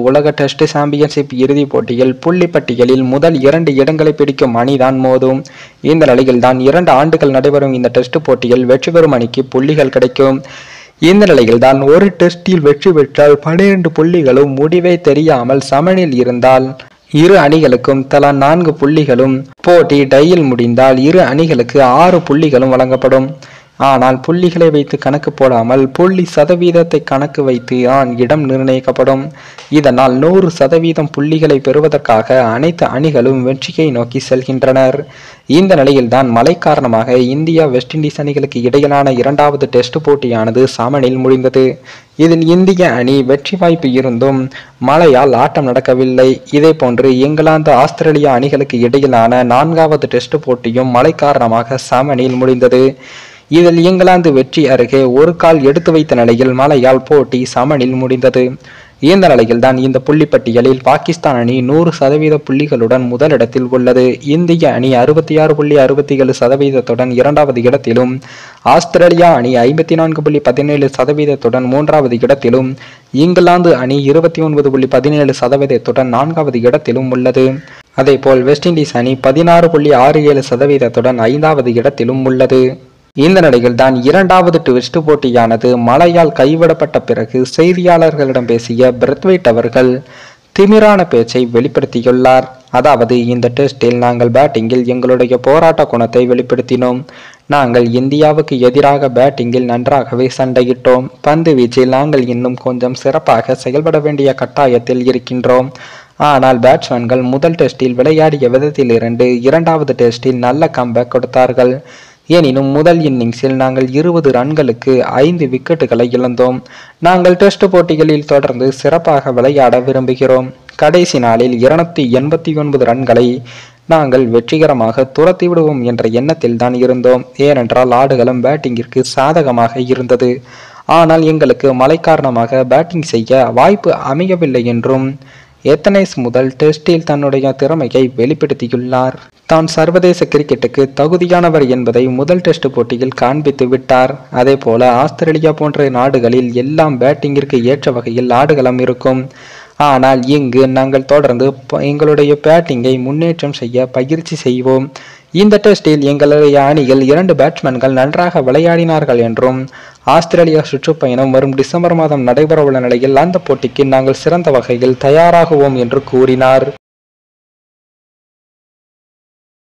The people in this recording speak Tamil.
உலக டெஸ்ட் சாம்பியன்ஷிப் இறுதிப் போட்டியில் புள்ளி பட்டியலில் முதல் இரண்டு இடங்களை பிடிக்கும் அணிதான் மோதும் இந்த நிலையில்தான் இரண்டு ஆண்டுகள் நடைபெறும் இந்த டெஸ்ட் போட்டியில் வெற்றி பெறும் அணிக்கு புள்ளிகள் கிடைக்கும் இந்த நிலையில்தான் ஒரு டெஸ்டில் வெற்றி பெற்றால் பனிரெண்டு புள்ளிகளும் முடிவே தெரியாமல் சமனில் இருந்தால் இரு அணிகளுக்கும் தலா நான்கு புள்ளிகளும் போட்டி டையில் முடிந்தால் இரு அணிகளுக்கு ஆறு புள்ளிகளும் வழங்கப்படும் ஆனால் புள்ளிகளை வைத்து கணக்கு போடாமல் புள்ளி சதவீதத்தை கணக்கு வைத்து தான் இடம் நிர்ணயிக்கப்படும் இதனால் நூறு சதவீதம் புள்ளிகளை பெறுவதற்காக அனைத்து அணிகளும் வெற்றியை நோக்கி செல்கின்றனர் இந்த நிலையில்தான் மழை காரணமாக இந்தியா வெஸ்ட் இண்டீஸ் அணிகளுக்கு இடையிலான இரண்டாவது டெஸ்ட் போட்டியானது சமனில் முடிந்தது இதில் இந்திய அணி வெற்றி வாய்ப்பு இருந்தும் மழையால் ஆட்டம் நடக்கவில்லை இதே போன்று இங்கிலாந்து ஆஸ்திரேலியா அணிகளுக்கு இடையிலான நான்காவது டெஸ்ட் போட்டியும் மழை காரணமாக சமனில் முடிந்தது இதில் இங்கிலாந்து வெற்றி அருகே ஒரு கால் எடுத்து வைத்த நிலையில் மழையால் போட்டி சமனில் முடிந்தது இந்த நிலையில்தான் இந்த புள்ளிப்பட்டியலில் பாகிஸ்தான் அணி நூறு சதவீத புள்ளிகளுடன் முதலிடத்தில் உள்ளது இந்திய அணி அறுபத்தி ஆறு புள்ளி அறுபத்தி ஏழு சதவீதத்துடன் இரண்டாவது இடத்திலும் ஆஸ்திரேலியா அணி ஐம்பத்தி நான்கு புள்ளி பதினேழு சதவீதத்துடன் மூன்றாவது இடத்திலும் இங்கிலாந்து அணி இருபத்தி ஒன்பது புள்ளி பதினேழு சதவீதத்துடன் நான்காவது இடத்திலும் உள்ளது அதேபோல் வெஸ்ட் இண்டீஸ் அணி பதினாறு புள்ளி ஆறு ஏழு சதவீதத்துடன் ஐந்தாவது இடத்திலும் உள்ளது இந்த நிலையில் தான் இரண்டாவது ட்விஸ்ட் போட்டியானது மழையால் கைவிடப்பட்ட பிறகு செய்தியாளர்களிடம் பேசிய பிரெத்வைட் அவர்கள் திமிரான பேச்சை வெளிப்படுத்தியுள்ளார் அதாவது இந்த டெஸ்டில் நாங்கள் பேட்டிங்கில் எங்களுடைய போராட்ட குணத்தை வெளிப்படுத்தினோம் நாங்கள் இந்தியாவுக்கு எதிராக பேட்டிங்கில் நன்றாகவே சண்டையிட்டோம் பந்து வீச்சில் நாங்கள் இன்னும் கொஞ்சம் சிறப்பாக செயல்பட வேண்டிய கட்டாயத்தில் இருக்கின்றோம் ஆனால் பேட்ஸ்மேன்கள் முதல் டெஸ்டில் விளையாடிய விதத்திலிருந்து இரண்டாவது டெஸ்டில் நல்ல கம்பேக் கொடுத்தார்கள் எனினும் முதல் இன்னிங்ஸில் நாங்கள் இருபது ரன்களுக்கு ஐந்து விக்கெட்டுகளை இழந்தோம் நாங்கள் டெஸ்ட் போட்டிகளில் தொடர்ந்து சிறப்பாக விளையாட விரும்புகிறோம் கடைசி நாளில் இருநூத்தி எண்பத்தி ஒன்பது ரன்களை நாங்கள் வெற்றிகரமாக துரத்தி விடுவோம் என்ற எண்ணத்தில் தான் இருந்தோம் ஏனென்றால் ஆடுகளம் பேட்டிங்கிற்கு சாதகமாக இருந்தது ஆனால் எங்களுக்கு மழை காரணமாக பேட்டிங் செய்ய வாய்ப்பு அமையவில்லை என்றும் எத்தனைஸ் முதல் டெஸ்டில் தன்னுடைய திறமையை வெளிப்படுத்தியுள்ளார் தான் சர்வதேச கிரிக்கெட்டுக்கு தகுதியானவர் என்பதை முதல் டெஸ்ட் போட்டியில் காண்பித்து விட்டார் அதே போல ஆஸ்திரேலியா போன்ற நாடுகளில் எல்லாம் பேட்டிங்கிற்கு ஏற்ற வகையில் ஆடுகளம் இருக்கும் ஆனால் இங்கு நாங்கள் தொடர்ந்து ப- எங்களுடைய பேட்டிங்கை முன்னேற்றம் செய்ய பயிற்சி செய்வோம் இந்த டெஸ்டில் எங்களுடைய அணியில் இரண்டு பேட்ஸ்மேன்கள் நன்றாக விளையாடினார்கள் என்றும் ஆஸ்திரேலியா சுற்றுப்பயணம் வரும் டிசம்பர் மாதம் நடைபெறவுள்ள நிலையில் அந்த போட்டிக்கு நாங்கள் சிறந்த வகையில் தயாராகுவோம் என்று கூறினார்